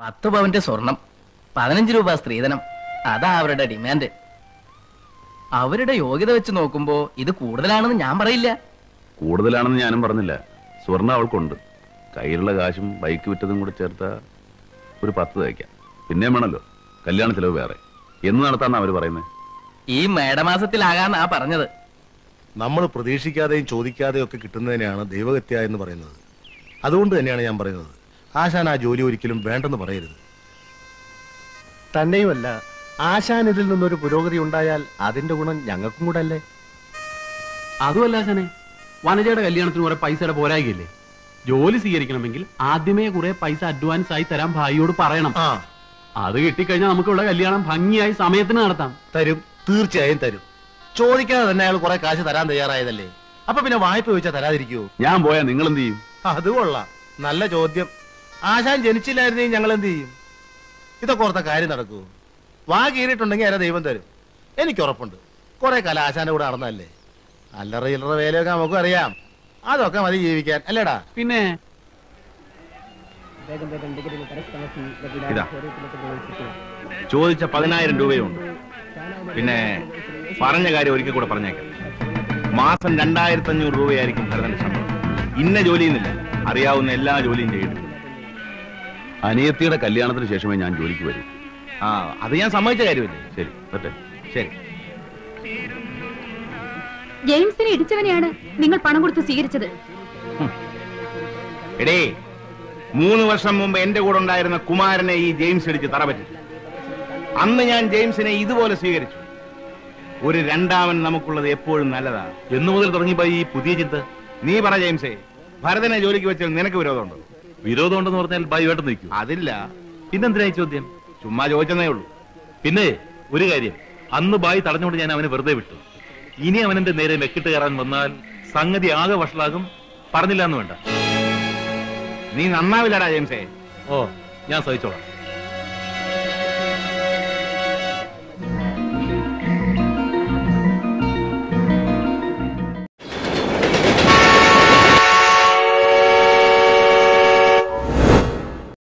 പത്ത് പവന്റെ സ്വർണം പതിനഞ്ച് രൂപ സ്ത്രീധനം അതാ അവരുടെ ഡിമാൻഡ് അവരുടെ യോഗ്യത വെച്ച് നോക്കുമ്പോ ഇത് കൂടുതലാണെന്ന് ഞാൻ പറയില്ല കൂടുതലാണെന്ന് ഞാനും പറഞ്ഞില്ല സ്വർണ്ണ അവൾക്കുണ്ട് കയ്യിലുള്ള കാശും ബൈക്ക് വിറ്റതും കൂടെ ചേർത്ത ഒരു പത്ത് തയ്ക്കാം പിന്നെ വേണമല്ലോ കല്യാണ ചെലവ് വേറെ എന്ന് നടത്താന്നാ അവര് പറയുന്നത് ഈ മേടമാസത്തിലാകാന്നാ പറഞ്ഞത് നമ്മൾ പ്രതീക്ഷിക്കാതെയും ചോദിക്കാതെയും ഒക്കെ കിട്ടുന്നതിനെയാണ് ദൈവഹത്യ എന്ന് പറയുന്നത് അതുകൊണ്ട് തന്നെയാണ് ഞാൻ പറയുന്നത് ആശാൻ ആ ജോലി ഒരിക്കലും വേണ്ടെന്ന് പറയരുത് തന്നെയുമല്ല ആശാൻ ഇതിൽ നിന്നൊരു പുരോഗതി ഉണ്ടായാൽ അതിന്റെ ഗുണം ഞങ്ങൾക്കും കൂടെ അല്ലേ അതുമല്ല ആശാനെ വനജയുടെ കല്യാണത്തിന് കുറെ പൈസയുടെ പോരായില്ലേ ജോലി സ്വീകരിക്കണമെങ്കിൽ ആദ്യമേ കുറെ പൈസ അഡ്വാൻസ് ആയി തരാൻ ഭായിയോട് പറയണം ആ അത് കിട്ടിക്കഴിഞ്ഞാൽ നമുക്കിവിടെ കല്യാണം ഭംഗിയായി സമയത്തിന് നടത്താം തരും തീർച്ചയായും തരും ചോദിക്കാതെ തന്നെ അയാൾ കുറെ കാശ് തരാൻ തയ്യാറായതല്ലേ അപ്പൊ പിന്നെ വായ്പ ചോദിച്ചാൽ തരാതിരിക്കുവോ ഞാൻ പോയാ നിങ്ങൾ എന്ത് ചെയ്യും അത് കൊള്ളാം നല്ല ചോദ്യം ആശാൻ ജനിച്ചില്ലായിരുന്നെങ്കിൽ ഞങ്ങൾ എന്ത് ചെയ്യും ഇതൊക്കെ ഓർത്ത കാര്യം നടക്കൂ വാ കീറിയിട്ടുണ്ടെങ്കിൽ അല്ല ദൈവം തരും എനിക്ക് ഉറപ്പുണ്ട് കുറെ കാലം ആശാന്റെ കൂടെ നടന്നല്ലേ അല്ലറ ഇല്ലറ വേലയൊക്കെ നമുക്കും അറിയാം അതൊക്കെ മതി ജീവിക്കാൻ അല്ലേടാ പിന്നെ ഇതാ ചോദിച്ച പതിനായിരം രൂപയുണ്ട് പിന്നെ പറഞ്ഞ കാര്യം ഒരിക്കൽ കൂടെ പറഞ്ഞേക്കാം മാസം രണ്ടായിരത്തി അഞ്ഞൂറ് രൂപയായിരിക്കും ഭരതന്റെ ശമ്പളം ഇന്ന ജോലിയെന്നില്ല അറിയാവുന്ന എല്ലാ ജോലിയും ചെയ്തിട്ടുണ്ട് അനിയത്തിയുടെ കല്യാണത്തിന് ശേഷമേ ഞാൻ ജോലിക്ക് വരൂ ആ അത് ഞാൻ സമ്മതിച്ച കാര്യമല്ലേ ശരി പറ്റേ ശരി ജെയിംസിനെ ഇടിച്ചവനെയാണ് നിങ്ങൾ പണം കൊടുത്ത് സ്വീകരിച്ചത് എടേ മൂന്ന് വർഷം മുമ്പ് എന്റെ കൂടെ ഉണ്ടായിരുന്ന കുമാരനെ ഈ ജെയിംസ് ഇടിച്ച് തറപറ്റി അന്ന് ഞാൻ ജെയിംസിനെ ഇതുപോലെ സ്വീകരിച്ചു ഒരു രണ്ടാമൻ നമുക്കുള്ളത് എപ്പോഴും നല്ലതാ എന്നു മുതൽ തുടങ്ങിയപ്പോ ഈ പുതിയ ചിന്ത നീ പറ ജെയിംസേ ഭരതനെ ജോലിക്ക് വെച്ചാൽ നിനക്ക് വിരോധമുണ്ടോ വിരോധം ഉണ്ടെന്ന് പറഞ്ഞാൽ ബൈവേട്ടം നിൽക്കും അതില്ല പിന്നെന്തിനാ ഈ ചോദ്യം ചുമ്മാ ചോദിച്ചതേ ഉള്ളൂ പിന്നെ ഒരു കാര്യം അന്ന് ബായി തടഞ്ഞുകൊണ്ട് ഞാൻ അവനെ വെറുതെ വിട്ടു ഇനി അവനെന്റെ നേരെ മെക്കിട്ട് കയറാൻ വന്നാൽ സംഗതി ആകെ വഷളാകും പറഞ്ഞില്ല എന്ന് വേണ്ട നീ നന്നാവില്ലടാ ജെയിംസേ ഓ ഞാൻ സഹിച്ചോളാം